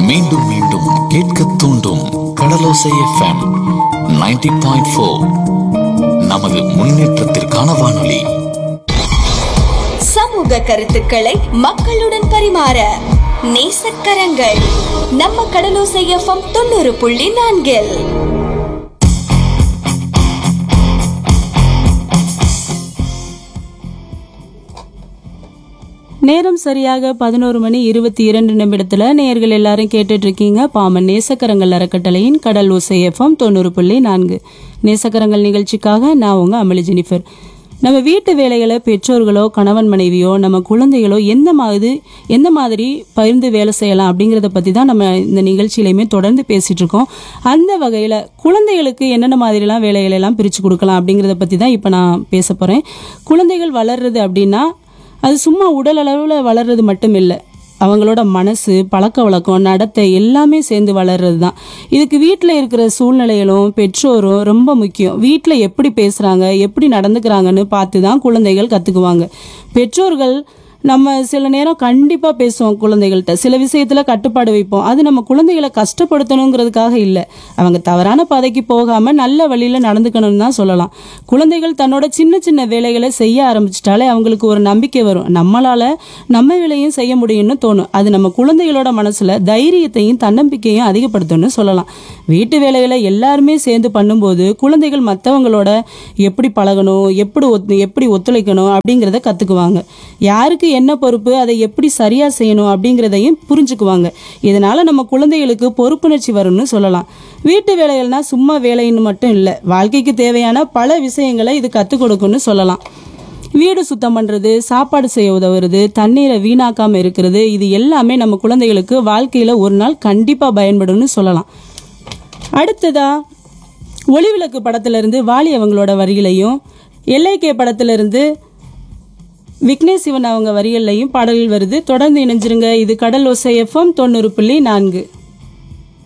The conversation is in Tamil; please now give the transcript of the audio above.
மீண்டும் மீண்டும் கேட்க தூண்டும் கடலோசை எஃப்எம் 90.4 பாயிண்ட் ஃபோர் நமது முன்னேற்றத்திற்கான வானொலி சமூக கருத்துக்களை மக்களுடன் பரிமாற நேசக்கரங்கள் நம்ம கடலோசை எஃப்எம் தொண்ணூறு புள்ளி நான்கில் நேரம் சரியாக பதினோரு மணி இருபத்தி இரண்டு நிமிடத்துல நேயர்கள் எல்லாரும் கேட்டுட்டு இருக்கீங்க பாமன் நேசக்கரங்கள் அறக்கட்டளையின் கடல் ஓசை எஃப்எம் தொண்ணூறு புள்ளி நான்கு நேசக்கரங்கள் நிகழ்ச்சிக்காக நான் உங்க அமளி ஜெனிஃபர் நம்ம வீட்டு வேலைகளை பெற்றோர்களோ கணவன் மனைவியோ நம்ம குழந்தைகளோ எந்த மாதிரி எந்த மாதிரி பகிர்ந்து வேலை செய்யலாம் அப்படிங்கிறத பற்றி தான் நம்ம இந்த நிகழ்ச்சியிலையுமே தொடர்ந்து பேசிட்டு இருக்கோம் அந்த வகையில் குழந்தைகளுக்கு என்னென்ன மாதிரிலாம் வேலைகளை எல்லாம் பிரித்து கொடுக்கலாம் அப்படிங்கிறத பற்றி தான் இப்போ நான் பேச போகிறேன் குழந்தைகள் வளர்றது அப்படின்னா அது சும்மா உடல் அளவில் வளர்றது மட்டும் இல்லை அவங்களோட மனசு பழக்க வழக்கம் நடத்தை எல்லாமே சேர்ந்து வளர்றது தான் இதுக்கு வீட்டில் இருக்கிற சூழ்நிலைகளும் பெற்றோரும் ரொம்ப முக்கியம் வீட்டில் எப்படி பேசுகிறாங்க எப்படி நடந்துக்கிறாங்கன்னு பார்த்து தான் குழந்தைகள் கற்றுக்குவாங்க பெற்றோர்கள் நம்ம சில நேரம் கண்டிப்பாக பேசுவோம் குழந்தைகள்கிட்ட சில விஷயத்தில் கட்டுப்பாடு வைப்போம் அது நம்ம குழந்தைகளை கஷ்டப்படுத்தணுங்கிறதுக்காக இல்லை அவங்க தவறான பாதைக்கு போகாமல் நல்ல வழியில் நடந்துக்கணும்னு தான் சொல்லலாம் குழந்தைகள் தன்னோட சின்ன சின்ன வேலைகளை செய்ய ஆரம்பிச்சிட்டாலே அவங்களுக்கு ஒரு நம்பிக்கை வரும் நம்மளால நம்ம வேலையும் செய்ய முடியும்னு தோணும் அது நம்ம குழந்தைகளோட மனசுல தைரியத்தையும் தன்னம்பிக்கையும் அதிகப்படுத்தும்னு சொல்லலாம் வீட்டு வேலைகளை எல்லாருமே சேர்ந்து பண்ணும்போது குழந்தைகள் மற்றவங்களோட எப்படி பழகணும் எப்படி ஒத்- எப்படி ஒத்துழைக்கணும் அப்படிங்கிறத கத்துக்குவாங்க யாருக்கு என்ன பொறுப்பு அதை எப்படி சரியா செய்யணும் அப்படிங்கிறதையும் புரிஞ்சுக்குவாங்க இதனால நம்ம குழந்தைகளுக்கு பொறுப்புணர்ச்சி வரும்னு சொல்லலாம் வீட்டு வேலைகள்னா சும்மா வேலைன்னு மட்டும் இல்லை வாழ்க்கைக்கு தேவையான பல விஷயங்களை இது கற்றுக் கொடுக்கும்னு சொல்லலாம் வீடு சுத்தம் பண்ணுறது சாப்பாடு செய்ய உதவுறது தண்ணீரை வீணாக்காமல் இருக்கிறது இது எல்லாமே நம்ம குழந்தைகளுக்கு வாழ்க்கையில் ஒரு நாள் கண்டிப்பாக பயன்படும்னு சொல்லலாம் அடுத்ததா ஒளிவிளக்கு படத்திலிருந்து வாலி அவங்களோட வரிகளையும் எல்ஐகே படத்திலிருந்து விக்னேஷ் சிவன் அவங்க வரிகள்லையும் பாடல்கள் வருது தொடர்ந்து இணைஞ்சிருங்க இது கடல் ஓசை எஃப்எம் தொண்ணூறு புள்ளி நான்கு